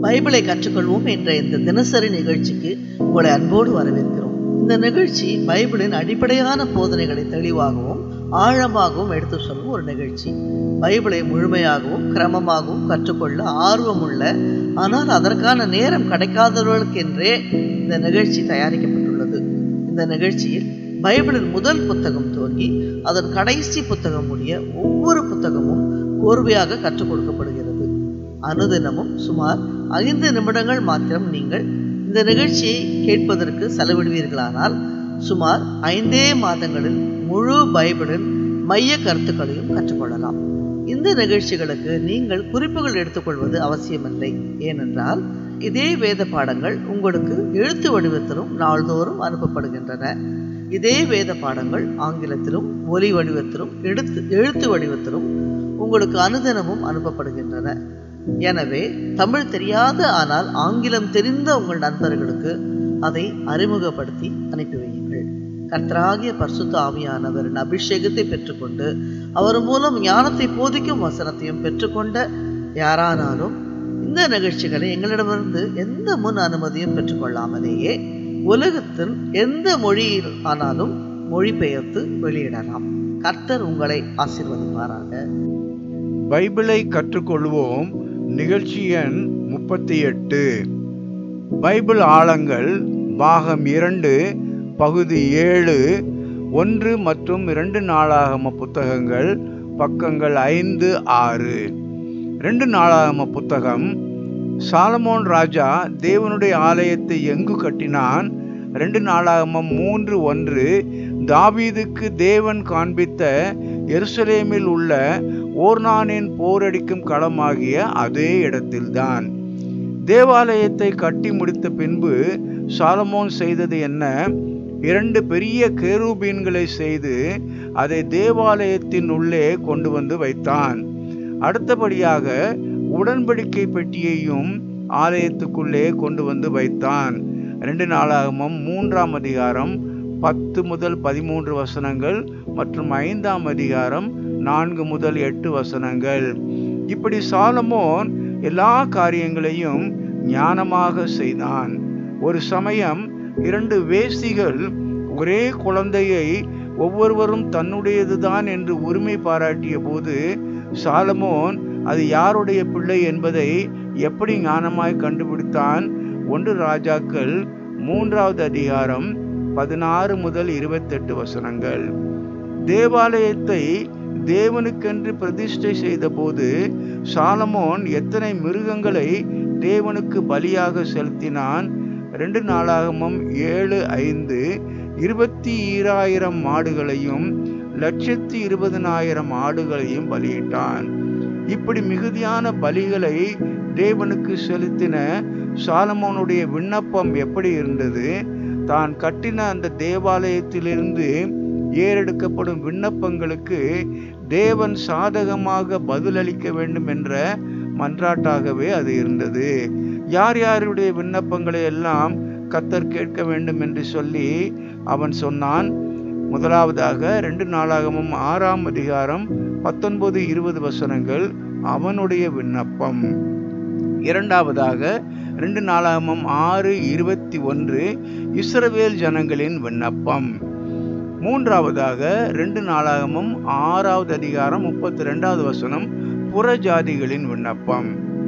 பைபிளை கற்றுக்கொள்வோம் என்ற இந்த தினசரி நிகழ்ச்சிக்கு உங்களை அன்போடு வரவேற்கிறோம் இந்த நிகழ்ச்சி பைபிளின் அடிப்படையான போதனைகளை தெளிவாகவும் ஆழமாகவும் எடுத்து சொல்லும் ஒரு நிகழ்ச்சி பைபிளை முழுமையாகவும் கிரமமாகவும் கற்றுக்கொள்ள ஆர்வமுள்ள ஆனால் அதற்கான நேரம் கிடைக்காதவர்களுக்கென்றே இந்த நிகழ்ச்சி தயாரிக்கப்பட்டுள்ளது இந்த நிகழ்ச்சியில் பைபிளின் முதல் புத்தகம் துவங்கி அதன் கடைசி புத்தகம் முடிய ஒவ்வொரு புத்தகமும் கோர்வையாக கற்றுக் கொடுக்கப்படுகிறது அனுதினமும் சுமார் ஐந்து நிமிடங்கள் மாத்திரம் நீங்கள் இந்த நிகழ்ச்சியை கேட்பதற்கு செலவிடுவீர்களானால் சுமார் ஐந்தே மாதங்களில் முழு பைபிளின் மைய கருத்துக்களையும் கற்றுக்கொள்ளலாம் இந்த நிகழ்ச்சிகளுக்கு நீங்கள் குறிப்புகள் எடுத்துக்கொள்வது அவசியமில்லை ஏனென்றால் இதே வேத பாடங்கள் உங்களுக்கு எழுத்து வடிவத்திலும் நாள்தோறும் அனுப்பப்படுகின்றன இதே வேத பாடங்கள் ஆங்கிலத்திலும் ஒலி வடிவத்திலும் எடுத்து எழுத்து வடிவத்திலும் உங்களுக்கு அனுதினமும் அனுப்பப்படுகின்றன எனவே தமிழ் தெரியாத ஆனால் ஆங்கிலம் தெரிந்த உங்கள் நண்பர்களுக்கு அதை அறிமுகப்படுத்தி அனுப்பி வையுங்கள் கர்த்தராகிய பரிசுத்த ஆவியானவரின் அபிஷேகத்தை பெற்றுக்கொண்டு அவர் மூலம் ஞானத்தை போதிக்கும் வசனத்தையும் பெற்றுக்கொண்ட யாரானாலும் இந்த நிகழ்ச்சிகளை எங்களிடமிருந்து எந்த முன் அனுமதியும் பெற்றுக்கொள்ளாமலேயே உலகத்தின் எந்த மொழியில் ஆனாலும் மொழிபெயர்த்து வெளியிடலாம் கர்த்தர் உங்களை ஆசீர்வதிப்பாராக பைபிளை கற்றுக்கொள்வோம் நிகழ்ச்சி எண் முப்பத்தி எட்டு பைபிள் ஆழங்கள் பாகம் இரண்டு பகுதி ஏழு ஒன்று மற்றும் இரண்டு நாளாகம புத்தகங்கள் பக்கங்கள் ஐந்து ஆறு ரெண்டு நாளாகம புத்தகம் சாலமோன் ராஜா தேவனுடைய ஆலயத்தை எங்கு கட்டினான் ரெண்டு நாளாகமம் மூன்று ஒன்று தாவீதுக்கு தேவன் காண்பித்த எருசலேமில் உள்ள ஓர்னானின் போரடிக்கும் களமாகிய அதே இடத்தில்தான் தேவாலயத்தை கட்டி முடித்த பின்பு சாலமோன் செய்தது என்ன இரண்டு பெரிய கேரூபீன்களை செய்து அதை தேவாலயத்தின் உள்ளே கொண்டு வந்து வைத்தான் அடுத்தபடியாக உடன்படிக்கை பெட்டியையும் ஆலயத்துக்குள்ளே கொண்டு வந்து வைத்தான் ரெண்டு நாளாகமும் மூன்றாம் அதிகாரம் பத்து முதல் பதிமூன்று வசனங்கள் மற்றும் ஐந்தாம் அதிகாரம் நான்கு முதல் எட்டு வசனங்கள் இப்படி சாலமோன் எல்லா காரியங்களையும் ஞானமாக செய்தான் ஒரு சமயம் இரண்டு வேசிகள் ஒரே குழந்தையை ஒவ்வொருவரும் தன்னுடையதுதான் என்று உரிமை பாராட்டிய போது சாலமோன் அது யாருடைய பிள்ளை என்பதை எப்படி ஞானமாய் கண்டுபிடித்தான் ஒன்று ராஜாக்கள் மூன்றாவது அதிகாரம் பதினாறு முதல் இருபத்தெட்டு வசனங்கள் தேவாலயத்தை தேவனுக்கென்று பிரதிஷ்டை செய்த போது சாலமோன் எத்தனை மிருகங்களை தேவனுக்கு பலியாக செலுத்தினான் ரெண்டு நாளாகமும் ஏழு ஐந்து இருபத்தி ஈராயிரம் மாடுகளையும் லட்சத்தி இருபதனாயிரம் ஆடுகளையும் பலியிட்டான் இப்படி மிகுதியான பலிகளை தேவனுக்கு செலுத்தின சாலமோனுடைய விண்ணப்பம் எப்படி இருந்தது தான் கட்டின அந்த தேவாலயத்திலிருந்து ஏறெடுக்கப்படும் விண்ணப்பங்களுக்கு தேவன் சாதகமாக பதிலளிக்க வேண்டும் என்ற மன்றாட்டாகவே அது இருந்தது யார் யாருடைய விண்ணப்பங்களை எல்லாம் கத்தர் கேட்க வேண்டும் என்று சொல்லி அவன் சொன்னான் முதலாவதாக ரெண்டு நாளாகமும் ஆறாம் அதிகாரம் பத்தொன்பது இருபது வசனங்கள் அவனுடைய விண்ணப்பம் இரண்டாவதாக ரெண்டு நாளாகமும் ஆறு இருபத்தி ஒன்று இஸ்ரவேல் ஜனங்களின் விண்ணப்பம் மூன்றாவதாக ரெண்டு நாளாகமும் ஆறாவது அதிகாரம் முப்பத்தி ரெண்டாவது வசனம் புறஜாதிகளின் விண்ணப்பம்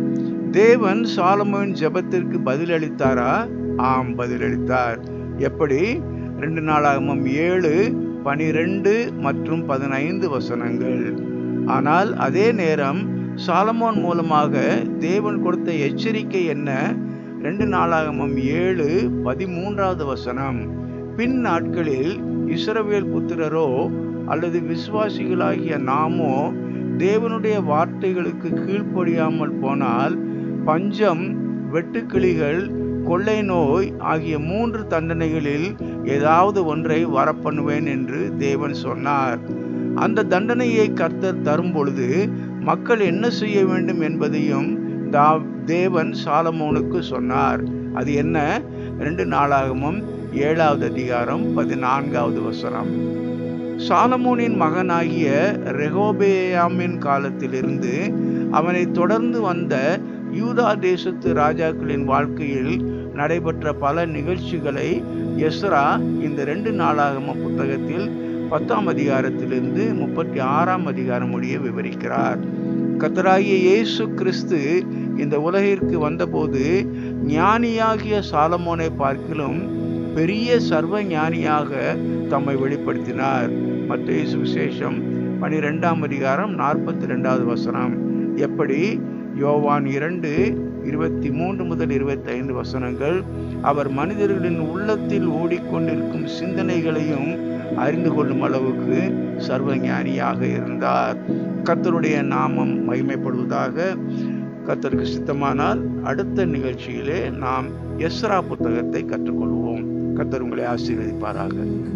தேவன் சாலமோன் ஜெபத்திற்கு பதிலளித்தாரா ஆம் பதிலளித்தார் எப்படி ரெண்டு நாளாகமும் ஏழு பனிரெண்டு மற்றும் பதினைந்து வசனங்கள் ஆனால் அதே நேரம் சாலமோன் மூலமாக தேவன் கொடுத்த எச்சரிக்கை என்ன ரெண்டு நாளாகமும் ஏழு பதிமூன்றாவது வசனம் பின் நாட்களில் இஸ்ரவேல் புத்திரரோ அல்லது விசுவாசிகளாகிய நாமோ தேவனுடைய வார்த்தைகளுக்கு கீழ்ப்படியாமல் போனால் பஞ்சம் வெட்டுக்கிளிகள் கொள்ளை நோய் ஆகிய மூன்று தண்டனைகளில் ஏதாவது ஒன்றை வரப்பண்ணுவேன் என்று தேவன் சொன்னார் அந்த தண்டனையை கர்த்தர் தரும் பொழுது மக்கள் என்ன செய்ய வேண்டும் என்பதையும் தா- தேவன் சாலமோனுக்கு சொன்னார் அது என்ன ரெண்டு நாளாகமும் ஏழாவது அதிகாரம் பதினான்காவது வசனம் சாலமோனின் மகனாகிய ரெகோபேயாமின் காலத்திலிருந்து அவனை தொடர்ந்து வந்த யூதா தேசத்து ராஜாக்களின் வாழ்க்கையில் நடைபெற்ற பல நிகழ்ச்சிகளை எஸ்ரா இந்த ரெண்டு நாளாகம புத்தகத்தில் பத்தாம் அதிகாரத்திலிருந்து முப்பத்தி ஆறாம் அதிகாரம் முடிய விவரிக்கிறார் கத்தராகிய இயேசு கிறிஸ்து இந்த உலகிற்கு வந்தபோது ஞானியாகிய சாலமோனை பார்க்கிலும் பெரிய சர்வ ஞானியாக தம்மை வெளிப்படுத்தினார் மத்திய சுவிசேஷம் பனிரெண்டாம் அதிகாரம் நாற்பத்தி ரெண்டாவது வசனம் எப்படி யோவான் இரண்டு இருபத்தி மூன்று முதல் இருபத்தி ஐந்து வசனங்கள் அவர் மனிதர்களின் உள்ளத்தில் ஓடிக்கொண்டிருக்கும் சிந்தனைகளையும் அறிந்து கொள்ளும் அளவுக்கு சர்வ ஞானியாக இருந்தார் கத்தருடைய நாமம் மகிமைப்படுவதாக கத்தருக்கு சித்தமானால் அடுத்த நிகழ்ச்சியிலே நாம் எஸ்ரா புத்தகத்தை கற்றுக்கொள்வோம் கத்தர் உங்களை ஆசீர்வதிப்பாராக